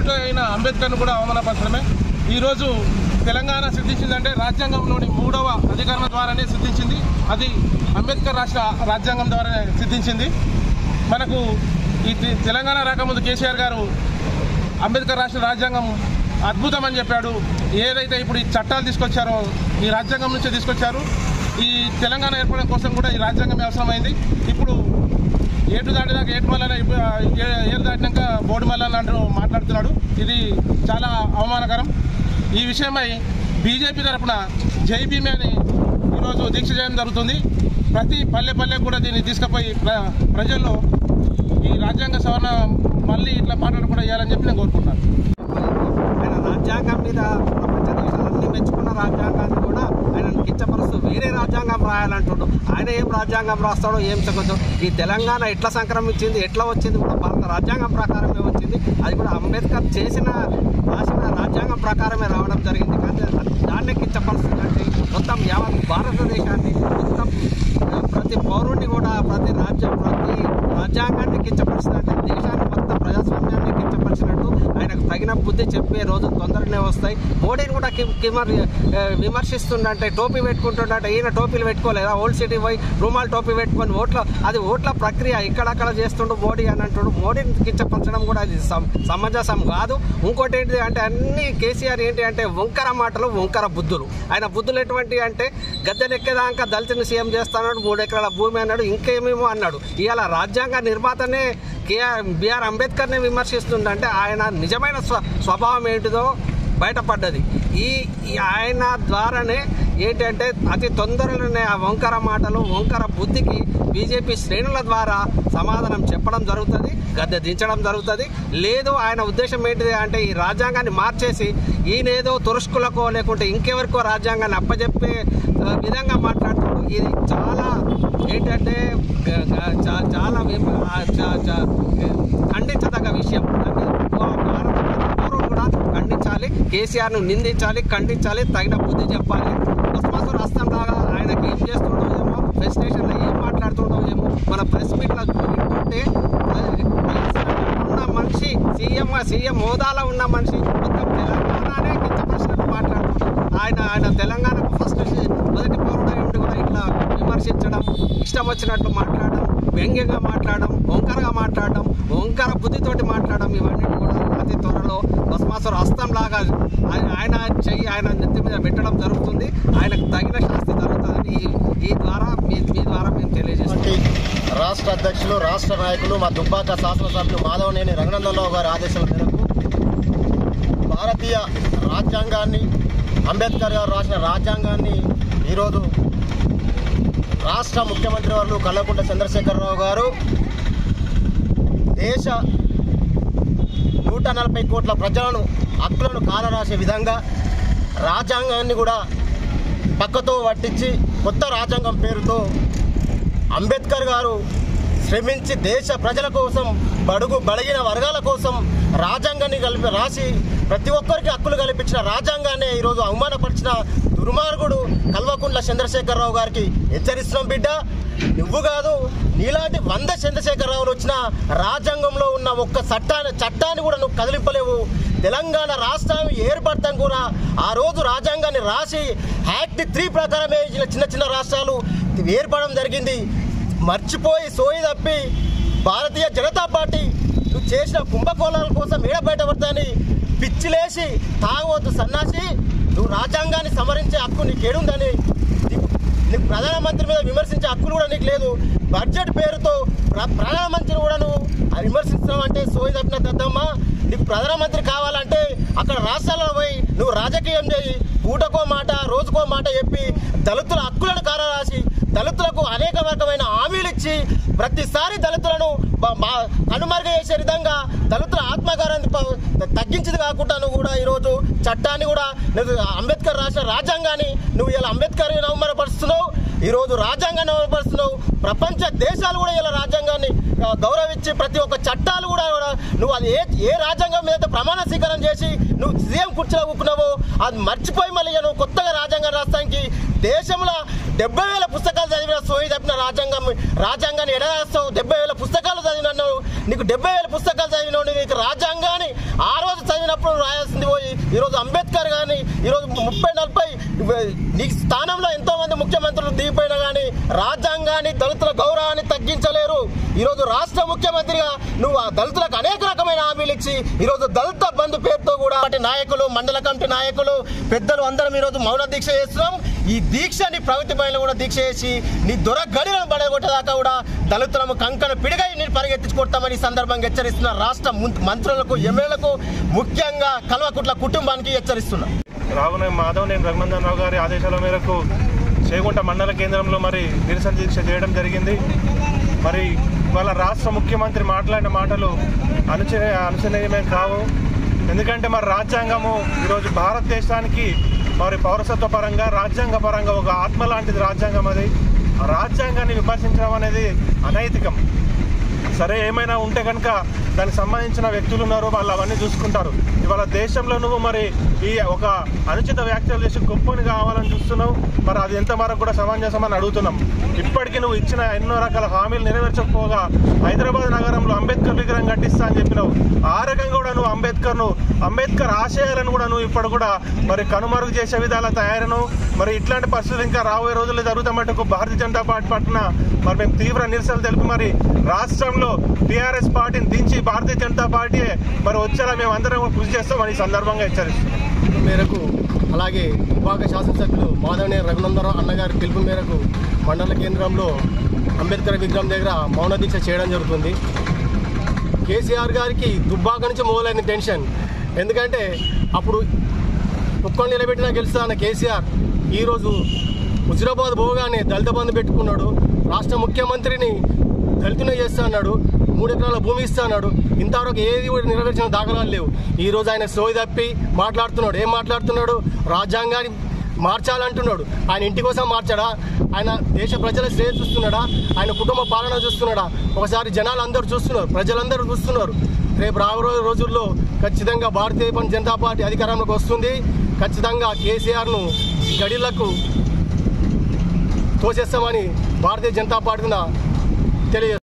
అమరుడు అయిన అంబేద్కర్ను కూడా అవమానపరచడమే ఈరోజు తెలంగాణ సిద్ధించిందంటే రాజ్యాంగంలోని మూడవ అధికరణ ద్వారానే సిద్ధించింది అది అంబేద్కర్ రాష్ట్ర రాజ్యాంగం ద్వారానే సిద్ధించింది మనకు ఈ తె- తెలంగాణ రాకముందు కేసీఆర్ గారు అంబేద్కర్ రాష్ట్ర రాజ్యాంగం అద్భుతం అని చెప్పాడు ఏదైతే ఇప్పుడు ఈ చట్టాలు తీసుకొచ్చారో ఈ రాజ్యాంగం నుంచే తీసుకొచ్చారు ఈ తెలంగాణ ఏర్పడడం కోసం కూడా ఈ రాజ్యాంగం అవసరమైంది ఇప్పుడు ఏటు దాటినాక ఏటు మల్ల ఏరు దాటినాక బోర్డు మల్ల అంటూ మాట్లాడుతున్నాడు ఇది చాలా అవమానకరం ఈ విషయమై బీజేపీ తరఫున జై భీమే అని ఈరోజు దీక్ష చేయడం జరుగుతుంది ప్రతి పల్లె పల్లె కూడా దీన్ని తీసుకుపోయి ప్ర- ప్రజల్లో ఈ రాజ్యాంగ సవరణ మళ్ళీ ఇట్లా మాట్లాడకుండా చేయాలని చెప్పి నేను కోరుకుంటున్నాను ఆయన రాజ్యాంగం మీద ప్రపంచ దేశాలన్నీ మెచ్చుకున్న రాజ్యాంగాన్ని కూడా ఆయన కించపరుస్తూ వేరే రాజ్యాంగం రాయాలంటుడు ఆయన ఏం రాజ్యాంగం రాస్తాడో ఏం చెప్పదు ఈ తెలంగాణ ఎట్లా సంక్రమించింది ఎట్లా వచ్చింది కూడా భారత రాజ్యాంగం ప్రకారమే వచ్చింది అది కూడా అంబేద్కర్ చేసిన రాసిన రాజ్యాంగం ప్రకారమే రావడం జరిగింది కానీ దాన్నే కించపరుస్తుందంటే మొత్తం యావత్ భారతదేశాన్ని మొత్తం ప్రతి పౌరుడిని కూడా ప్రతి రాజ్యం ప్రతి రాజ్యాంగాన్ని కించపరిచినట్టు దేశాన్ని మొత్తం ప్రజాస్వామ్యాన్ని కించపరిచినట్టు ఆయనకు తగిన బుద్ధి చెప్పే రోజు తొందరనే వస్తాయి మోడీని కూడా కి- కిమర్ ఆ, విమర్శిస్తుండంటే టోపీ పెట్టుకుంటుండంటే ఈయన టోపీలు పెట్టుకోలేదా ఓల్డ్ సిటీ పోయి రూమాల్ టోపీ పెట్టుకొని ఓట్ల అది ఓట్ల ప్రక్రియ ఇక్కడక్కడ చేస్తుండు మోడీ అని అంటుండు మోడీని కించపరచడం కూడా అది సమ- సమంజసం కాదు ఇంకోటి ఏంటిది అంటే అన్ని కేసీఆర్ ఏంటి అంటే వంకర మాటలు వంకర బుద్ధులు ఆయన బుద్ధులు ఎటువంటి అంటే గద్దెనెక్కేదాకా దళితుని సీఎం చేస్తాడు మూడు ఎకరాల భూమి అన్నాడు ఇంకేమేమో అన్నాడు ఇవాళ రాజ్యాంగ నిర్మాతనే కేఆర్ బిఆర్ అంబేద్కర్ని విమర్శిస్తుండంటే ఆయన నిజమైన స్వ స్వభావం ఏంటిదో బయటపడ్డది ఈ ఈ ఆయన ద్వారానే ఏంటంటే అతి తొందరలోనే ఆ వంకర మాటలు వంకర బుద్ధికి బీజేపీ శ్రేణుల ద్వారా సమాధానం చెప్పడం జరుగుతుంది గద్దె దించడం జరుగుతుంది లేదు ఆయన ఉద్దేశం ఏంటిది అంటే ఈ రాజ్యాంగాన్ని మార్చేసి ఈయనేదో తురుష్కులకో లేకుంటే ఇంకెవరికో రాజ్యాంగాన్ని అప్పచెప్పే ఆ, విధంగా మాట్లాడుతున్నాడు ఇది చాలా ఏంటంటే ఆ, చా- చాలా విమ- ఆ, చా- చా- ఖండించదగ్గ విషయం అంటే భారత పౌరులు కూడా ఖండించాలి కేసీఆర్ ను నిందించాలి ఖండించాలి తగిన బుద్ధి చెప్పాలి బస్మాసు రాష్ట్రం లాగా ఆయనకి ఏం చేస్తుండో ఏమో ప్రెస్ స్టేషన్ లో ఏం మాట్లాడుతుండో ఏమో మన ప్రెస్ మీట్ లో వింటుంటే ఉన్న మనిషి సీఎం సీఎం హోదాలో ఉన్న మనిషి మొత్తం తెలంగాణనే కించపరిచినట్టు మాట్లాడుతున్నాడు ఆయన ఆయన తెలంగాణకు ఫస్ట్ మొదటి పౌరుడై ఉండి కూడా ఇట్లా విమర్శించడం ఇష్టం వచ్చినట్లు మాట్లాడడం వ్యంగ్యంగా మాట్లాడడం వంకరగా మాట్లాడడం వంకర బుద్ధితోటి మాట్లాడడం ఇవన్నీ కూడా అతి త్వరలో భస్మాసుర హస్తం లాగా ఆయన ఆయన చెయ్యి ఆయన నెత్తి మీద పెట్టడం జరుగుతుంది ఆయనకు తగిన శాస్తి జరుగుతుందని ఈ ఈ ద్వారా మీ మీ ద్వారా మేము తెలియజేస్తాం పార్టీ రాష్ట్ర అధ్యక్షులు రాష్ట్ర నాయకులు మా దుబ్బాక శాసనసభ్యులు మాధవనేని రంగనందనరావు గారి ఆదేశాల మేరకు భారతీయ రాజ్యాంగాన్ని అంబేద్కర్ గారు రాసిన రాజ్యాంగాన్ని ఈరోజు రాష్ట్ర ముఖ్యమంత్రి వారు కల్వకుంట్ల చంద్రశేఖరరావు గారు దేశ నూట నలభై కోట్ల ప్రజలను హక్కులను కాలరాసే విధంగా రాజ్యాంగాన్ని కూడా పక్కతో పట్టించి కొత్త రాజ్యాంగం పేరుతో అంబేద్కర్ గారు శ్రమించి దేశ ప్రజల కోసం బడుగు బలిగిన వర్గాల కోసం రాజ్యాంగాన్ని కలిపి రాసి ప్రతి ఒక్కరికి హక్కులు కల్పించిన రాజ్యాంగాన్ని ఈరోజు అవమానపరిచిన దుర్మార్గుడు కల్వకుంట్ల చంద్రశేఖరరావు గారికి హెచ్చరిస్తున్నాం బిడ్డ నువ్వు కాదు నీలాంటి వంద చంద్రశేఖరరావులు వచ్చిన రాజ్యాంగంలో ఉన్న ఒక్క చట్టాన్ని చట్టాన్ని కూడా నువ్వు కదిలింపలేవు తెలంగాణ రాష్ట్రం ఏర్పడతాం కూడా ఆ రోజు రాజ్యాంగాన్ని రాసి యాక్ట్ త్రీ ప్రకారమే ఇచ్చిన చిన్న చిన్న రాష్ట్రాలు ఏర్పడడం జరిగింది మర్చిపోయి సోయి తప్పి భారతీయ జనతా పార్టీ నువ్వు చేసిన కుంభకోణాల కోసం ఏడ బయటపడతాని పిచ్చిలేసి తాగవద్దు సన్నాసి నువ్వు రాజ్యాంగాన్ని సమరించే హక్కు నీకేడుందని నీకు నీకు ప్రధానమంత్రి మీద విమర్శించే హక్కులు కూడా నీకు లేదు బడ్జెట్ పేరుతో ప్ర- ప్రధానమంత్రిని కూడా నువ్వు విమర్శిస్తున్నావు అంటే సోయి తప్పిన దద్దమ్మ నీకు ప్రధానమంత్రి కావాలంటే అక్కడ రాష్ట్రాల్లో పోయి నువ్వు రాజకీయం చేయి పూటకో మాట రోజుకో మాట చెప్పి దళితుల హక్కులను కారరాసి దళితులకు అనేక రకమైన హామీలు ఇచ్చి ప్రతిసారి దళితులను బ- బా- కనుమరుగు చేసే విధంగా దళితుల ఆత్మగారాన్ని ప- తగ్గించింది కాకుండా నువ్వు కూడా ఈరోజు చట్టాన్ని కూడా నువ్వు అంబేద్కర్ రాసిన రాజ్యాంగాన్ని నువ్వు ఇలా అంబేద్కర్ అవమానపరుస్తున్నావు ఈరోజు రాజ్యాంగాన్ని అవమానపరుస్తున్నావు ప్రపంచ దేశాలు కూడా ఇలా రాజ్యాంగాన్ని ఆ, గౌరవించి ప్రతి ఒక్క చట్టాలు కూడా కూడా నువ్వు అది ఏ ఏ రాజ్యాంగం మీద ప్రమాణ స్వీకారం చేసి నువ్వు సీఎం కుర్చీలో కూకున్నావో అది మర్చిపోయి మళ్ళీ నువ్వు కొత్తగా రాజ్యాంగం రాష్ట్రానికి దేశంలో డెబ్బై వేల పుస్తకాలు చదివిన సోయి తప్పిన రాజ్యాంగం రాజ్యాంగాన్ని ఎడ రాస్తావు డెబ్బై వేల పుస్తకాలు చదివినావు నీకు డెబ్బై వేల పుస్తకాలు చదివినావు నీకు రాజ్యాంగాన్ని ఆ రోజు చదివినప్పుడు రాయాల్సింది పోయి ఈరోజు అంబేద్కర్ కానీ ఈరోజు ముప్పై నలభై నీకు స్థానంలో ఎంతో మంది ముఖ్యమంత్రులు దిగిపోయినా కానీ రాజ్యాంగాన్ని దళితుల గౌరవాన్ని తగ్గించలేరు ఈరోజు రాష్ట్ర ముఖ్యమంత్రిగా నువ్వు ఆ దళితులకు అనేక రకమైన హామీలు ఇచ్చి ఈరోజు దళిత బంధు పేరుతో కూడా పార్టీ నాయకులు మండల కమిటీ నాయకులు పెద్దలు అందరం ఈరోజు మౌన దీక్ష చేస్తున్నాం ఈ దీక్షని ప్రగతి పైన కూడా దీక్ష చేసి నీ దొర గడిలను పడగొట్టేదాకా కూడా దళితులను కంకణ పిడిగై నేను పరిగెత్తించుకొడతామని ఈ సందర్భంగా హెచ్చరిస్తున్న రాష్ట్ర ముం- మంత్రులకు ఎమ్మెల్యేలకు ముఖ్యంగా కల్వకుట్ల కుటుంబానికి హెచ్చరిస్తున్నా రావున మాధవనేని రఘునందన్ రావు గారి ఆదేశాల మేరకు చేగుంట మండల కేంద్రంలో మరి నిరసన దీక్ష చేయడం జరిగింది మరి వాళ్ళ రాష్ట్ర ముఖ్యమంత్రి మాట్లాడిన మాటలు అనుచ అనుసరణీయమే కావు ఎందుకంటే మరి రాజ్యాంగము ఈరోజు భారతదేశానికి మరి పౌరసత్వ పరంగా రాజ్యాంగ పరంగా ఒక ఆత్మ లాంటిది రాజ్యాంగం అది ఆ రాజ్యాంగాన్ని విమర్శించడం అనేది అనైతికం సరే ఏమైనా ఉంటే కనుక దానికి సంబంధించిన వ్యక్తులు ఉన్నారు వాళ్ళు అవన్నీ చూసుకుంటారు ఇవాళ దేశంలో నువ్వు మరి ఈ ఒక అనుచిత వ్యాఖ్యలు చేసి గొప్పని కావాలని చూస్తున్నావు మరి అది ఎంత వరకు కూడా సమంజసం అని అడుగుతున్నాం ఇప్పటికీ నువ్వు ఇచ్చిన ఎన్నో రకాల హామీలు నెరవేర్చకపోగా హైదరాబాద్ నగరంలో అంబేద్కర్ విగ్రహం కట్టిస్తా అని చెప్పినావు ఆ రకంగా కూడా నువ్వు అంబేద్కర్ను అంబేద్కర్ ఆశయాలను కూడా నువ్వు ఇప్పుడు కూడా మరి కనుమరుగు చేసే విధాల తయారును మరి ఇట్లాంటి పరిస్థితులు ఇంకా రాబోయే రోజుల్లో జరుగుతామంటే భారతీయ జనతా పార్టీ పట్ల మరి మేము తీవ్ర నిరసనలు తెలిపి మరి రాష్ట్రంలో టీఆర్ఎస్ పార్టీని దించి భారతీయ జనతా పార్టీ మరి వచ్చేలా మేము అందరం కూడా కృషి చేస్తామని ఈ సందర్భంగా హెచ్చరిస్తున్నాం పిలుపు మేరకు అలాగే విభాగ శాసనసభ్యులు మాధవనే రఘునందరావు అన్నగారి పిలుపు మేరకు మండల కేంద్రంలో అంబేద్కర్ విగ్రహం దగ్గర మౌన దీక్ష చేయడం జరుగుతుంది కేసీఆర్ గారికి దుబ్బాక నుంచి మొదలైన టెన్షన్ ఎందుకంటే అప్పుడు కుక్కలు నిలబెట్టినా గెలుస్తా అన్న కేసీఆర్ ఈరోజు హుజురాబాద్ పోగానే దళిత బంధు పెట్టుకున్నాడు రాష్ట్ర ముఖ్యమంత్రిని దళితునే చేస్తా అన్నాడు మూడు ఎకరాల భూమి ఇస్తా అన్నాడు ఇంతవరకు ఏది కూడా నెరవేర్చిన దాఖలాలు లేవు ఈ రోజు ఆయన సోయి తప్పి మాట్లాడుతున్నాడు ఏం మాట్లాడుతున్నాడు రాజ్యాంగాన్ని మార్చాలంటున్నాడు ఆయన ఇంటి కోసం మార్చాడా ఆయన దేశ ప్రజల శ్రేయ చూస్తున్నాడా ఆయన కుటుంబ పాలన చూస్తున్నాడా ఒకసారి జనాలు అందరూ చూస్తున్నారు ప్రజలందరూ చూస్తున్నారు రేపు రాబోయే రోజుల్లో ఖచ్చితంగా భారతీయ జనతా పార్టీ అధికారంలోకి వస్తుంది ఖచ్చితంగా కేసీఆర్ను గడిలకు తోసేస్తామని భారతీయ జనతా పార్టీన తెలియజేస్తుంది